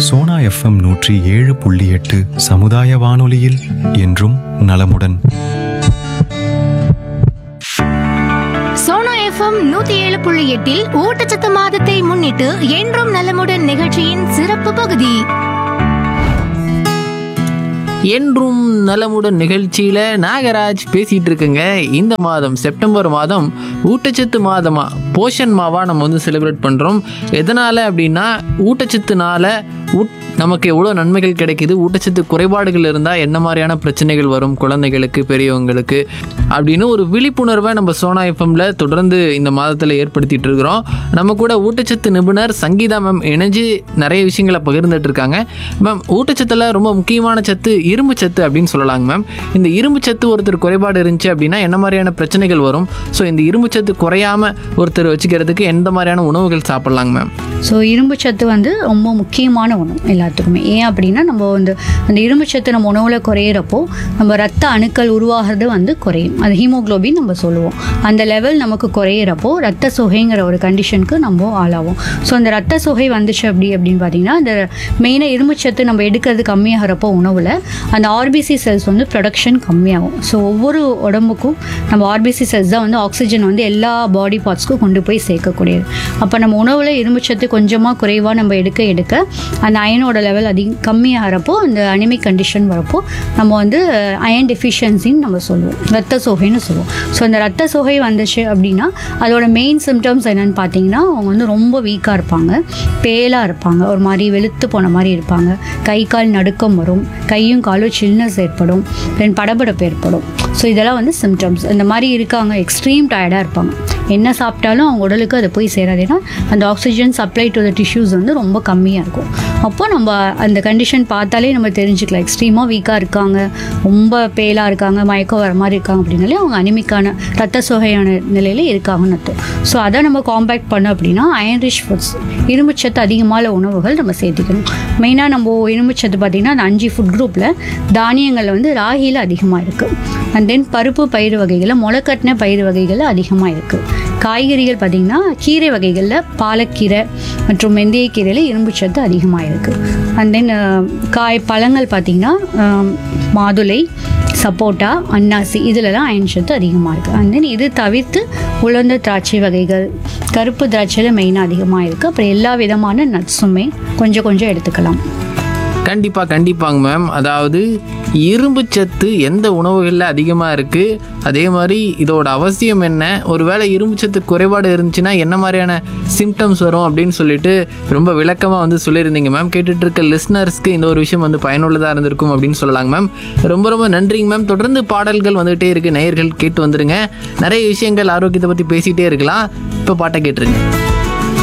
Sona FM நூற்றி ஏழு புள்ளி எட்டு சமுதாய வானொலியில் என்றும் நலமுடன் சோனா எஃப்எம் நூத்தி ஏழு புள்ளி எட்டில் ஊட்டச்சத்து மாதத்தை முன்னிட்டு என்றும் நலமுடன் நிகழ்ச்சியின் சிறப்பு பகுதி என்றும் நலமுடன் நிகழ்ச்சியில் நாகராஜ் பேசிகிட்டு இருக்குங்க இந்த மாதம் செப்டம்பர் மாதம் ஊட்டச்சத்து மாதமா போஷன் மாவா நம்ம வந்து செலிப்ரேட் பண்ணுறோம் எதனால் அப்படின்னா ஊட்டச்சத்துனால உட் நமக்கு எவ்வளோ நன்மைகள் கிடைக்குது ஊட்டச்சத்து குறைபாடுகள் இருந்தால் என்ன மாதிரியான பிரச்சனைகள் வரும் குழந்தைகளுக்கு பெரியவங்களுக்கு அப்படின்னு ஒரு விழிப்புணர்வை நம்ம சோனா எஃப்எம்ல தொடர்ந்து இந்த மாதத்தில் ஏற்படுத்திட்டு இருக்கிறோம் நம்ம கூட ஊட்டச்சத்து நிபுணர் சங்கீதா மேம் இணைஞ்சு நிறைய விஷயங்களை பகிர்ந்துட்டு இருக்காங்க மேம் ஊட்டச்சத்தில் ரொம்ப முக்கியமான சத்து இரும்பு சத்து அப்படின்னு சொல்லலாங்க மேம் இந்த இரும்பு சத்து ஒருத்தர் குறைபாடு இருந்துச்சு அப்படின்னா என்ன மாதிரியான பிரச்சனைகள் வரும் ஸோ இந்த இரும்பு சத்து குறையாம ஒருத்தர் வச்சுக்கிறதுக்கு எந்த மாதிரியான உணவுகள் சாப்பிட்லாங்க மேம் ஸோ இரும்பு சத்து வந்து ரொம்ப முக்கியமான உணவு எல்லாத்துக்குமே ஏன் அப்படின்னா நம்ம வந்து அந்த இரும்பு சத்து நம்ம உணவில் குறையிறப்போ நம்ம ரத்த அணுக்கள் உருவாகிறது வந்து குறையும் அது ஹீமோகுளோபின் நம்ம சொல்லுவோம் அந்த லெவல் நமக்கு குறையிறப்போ ரத்த சொகைங்கிற ஒரு கண்டிஷனுக்கு நம்ம ஆளாகும் ஸோ அந்த ரத்த சொகை வந்துச்சு அப்படி அப்படின்னு பார்த்தீங்கன்னா அந்த மெயினாக இரும்பு சத்து நம்ம எடுக்கிறது கம்மியாகிறப்போ உணவில் அந்த ஆர்பிசி செல்ஸ் வந்து ப்ரொடக்ஷன் கம்மியாகும் ஸோ ஒவ்வொரு உடம்புக்கும் நம்ம ஆர்பிசி செல்ஸ் தான் வந்து ஆக்சிஜன் வந்து எல்லா பாடி பார்ட்ஸ்க்கும் கொண்டு போய் சேர்க்கக்கூடியது அப்போ நம்ம உணவில் இரும்புச்சத்து கொஞ்சமாக குறைவாக நம்ம எடுக்க எடுக்க அந்த அயனோட லெவல் அதிகம் கம்மியாகிறப்போ அந்த அனிமிக் கண்டிஷன் வரப்போ நம்ம வந்து அயன் டெஃபிஷியன்சின்னு நம்ம சொல்லுவோம் ரத்த சோகைன்னு சொல்லுவோம் ஸோ அந்த ரத்த சோகை வந்துச்சு அப்படின்னா அதோட மெயின் சிம்டம்ஸ் என்னன்னு பார்த்தீங்கன்னா அவங்க வந்து ரொம்ப வீக்காக இருப்பாங்க பேலாக இருப்பாங்க ஒரு மாதிரி வெளுத்து போன மாதிரி இருப்பாங்க கை கால் நடுக்கம் வரும் கையும் காலும் சில்னஸ் ஏற்படும் தென் படபடப்பு ஏற்படும் ஸோ இதெல்லாம் வந்து சிம்டம்ஸ் இந்த மாதிரி இருக்காங்க எக்ஸ்ட்ரீம் டயர்டாக இருப்பாங்க என்ன சாப்பிட்டாலும் அவங்க உடலுக்கு அது போய் சேராது ஏன்னா அந்த oxygen supply to the tissues வந்து ரொம்ப கம்மியாக இருக்கும் அப்போ நம்ம அந்த கண்டிஷன் பார்த்தாலே நம்ம தெரிஞ்சுக்கலாம் எக்ஸ்ட்ரீமாக வீக்காக இருக்காங்க ரொம்ப பேலாக இருக்காங்க மயக்கம் வர மாதிரி இருக்காங்க அப்படின்னாலே அவங்க அனிமிக்கான ரத்த சோகையான நிலையில் இருக்காங்கன்னு அர்த்தம் ஸோ அதை நம்ம காம்பேக்ட் பண்ணோம் அப்படின்னா அயன் ரிச் ஃபுட்ஸ் இரும்புச்சத்து அதிகமான உணவுகள் நம்ம சேர்த்துக்கணும் மெயினாக நம்ம இரும்புச்சத்து பார்த்திங்கன்னா அந்த அஞ்சு ஃபுட் குரூப்பில் தானியங்கள் வந்து ராகியில் அதிகமாக இருக்குது அண்ட் தென் பருப்பு பயிர் வகைகளில் முளைக்கட்டின பயிர் வகைகள் அதிகமாக இருக்குது காய்கறிகள் பார்த்திங்கன்னா கீரை வகைகளில் பாலக்கீரை மற்றும் வெந்தயக்கீரையில் இரும்புச்சத்து அதிகமாக இருக்குது அண்ட் தென் காய் பழங்கள் பார்த்திங்கன்னா ஆம், மாதுளை சப்போட்டா அன்னாசி இதிலலாம் அயன் சத்து அதிகமாக இருக்குது அண்ட் தென் இது தவிர்த்து உலர்ந்த திராட்சை வகைகள் கருப்பு திராட்சையில் மெயினாக அதிகமாக இருக்குது அப்புறம் எல்லா விதமான நட்ஸுமே கொஞ்சம் கொஞ்சம் எடுத்துக்கலாம் கண்டிப்பாக கண்டிப்பாங்க மேம் அதாவது இரும்பு சத்து எந்த உணவுகளில் அதிகமாக இருக்குது அதே மாதிரி இதோட அவசியம் என்ன ஒருவேளை இரும்பு சத்து குறைபாடு இருந்துச்சுன்னா என்ன மாதிரியான சிம்டம்ஸ் வரும் அப்படின்னு சொல்லிட்டு ரொம்ப விளக்கமாக வந்து சொல்லியிருந்தீங்க மேம் கேட்டுட்டு இருக்க லிஸ்னர்ஸ்க்கு இந்த ஒரு விஷயம் வந்து பயனுள்ளதாக இருந்திருக்கும் அப்படின்னு சொல்லலாங்க மேம் ரொம்ப ரொம்ப நன்றிங்க மேம் தொடர்ந்து பாடல்கள் வந்துகிட்டே இருக்கு நேயர்கள் கேட்டு வந்துருங்க நிறைய விஷயங்கள் ஆரோக்கியத்தை பற்றி பேசிகிட்டே இருக்கலாம் இப்போ பாட்டை கேட்டுருங்க